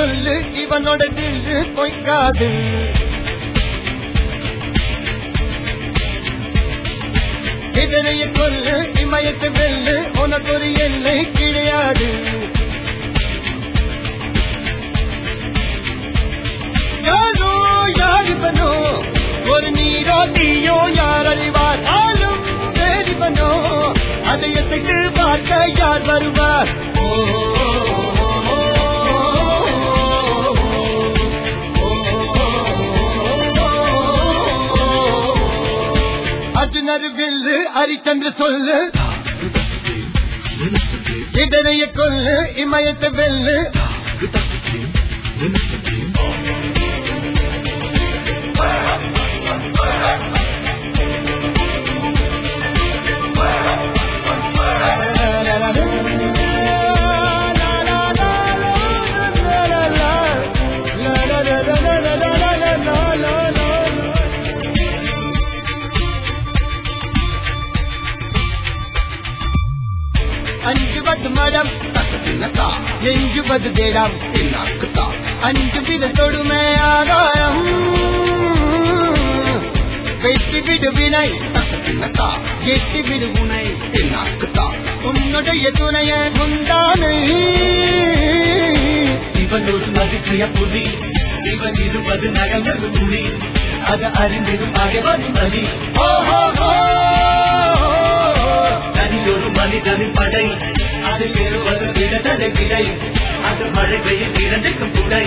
சொல்லு இவனோட தில்லு பொய்க்காது இதனைய கொல்லு இமயத்தை வெல்லு உனக்கு ஒரு எல்லை கிடையாது யாரோ யாரிவனோ ஒரு நீரோ தீயோ யார் அறிவார் ஆளும் வேறிவனோ அதை இசைத்து பார்க்க யார் வருவார் ஓ, ஓ, அர்ஜுனர் வில்லு ஹரிச்சந்திர சொல்லு இதனைய கொல்லு இமயத்தை வெல்லு அஞ்சுவது மரம் எஞ்சுவது தேடம் அஞ்சு வித தொடுமை ஆகாயம் வெட்டி விடு வினை எட்டி விடு முனை உன்னுடைய துணைய குந்தானை இவன் ஒரு அதிசய புலி இவன் இருபது நகங்கள் துளி அது அறிந்திடும் பகைவன் பலி தனி ஒரு மனிதனின் படை அது பெறுவது விடுதலை விடை அது மழை பெய்யும் இரண்டுக்கும் துணை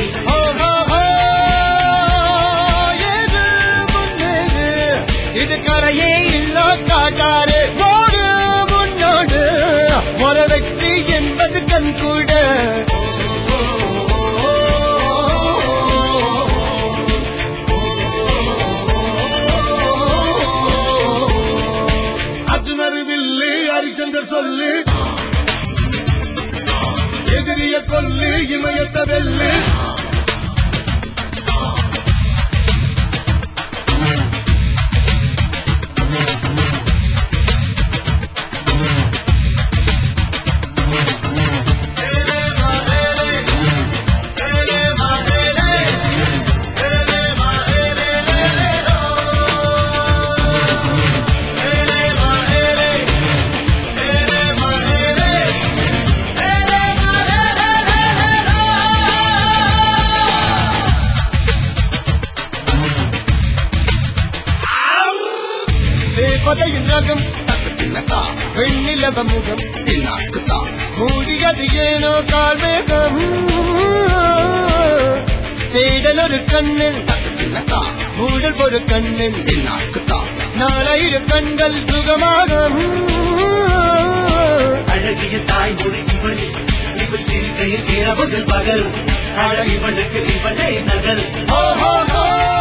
இது கரையே இல்ல காட்டாரு ஓடு முன்னோடு ஒரு வெற்றி என்பது கண்கூட அர்ஜுனர் வில்லு ஹரிச்சந்தர் சொல்லு எதிரிய கொல்லு இமயத்த வெல்லு தேவதையின் ரகம் வெண்ணிலவ முகம் மூடியது ஏனோ கார்மேகம் தேடல் ஒரு கண்ணில் மூடல் ஒரு கண்ணில் நாலாயிரம் கண்கள் சுகமாக அழகிய தாய்மொழி இவள் இவள் சிரிக்கையில் இரவுகள் பகல் அழ இவளுக்கு இவளே நகல் ஓ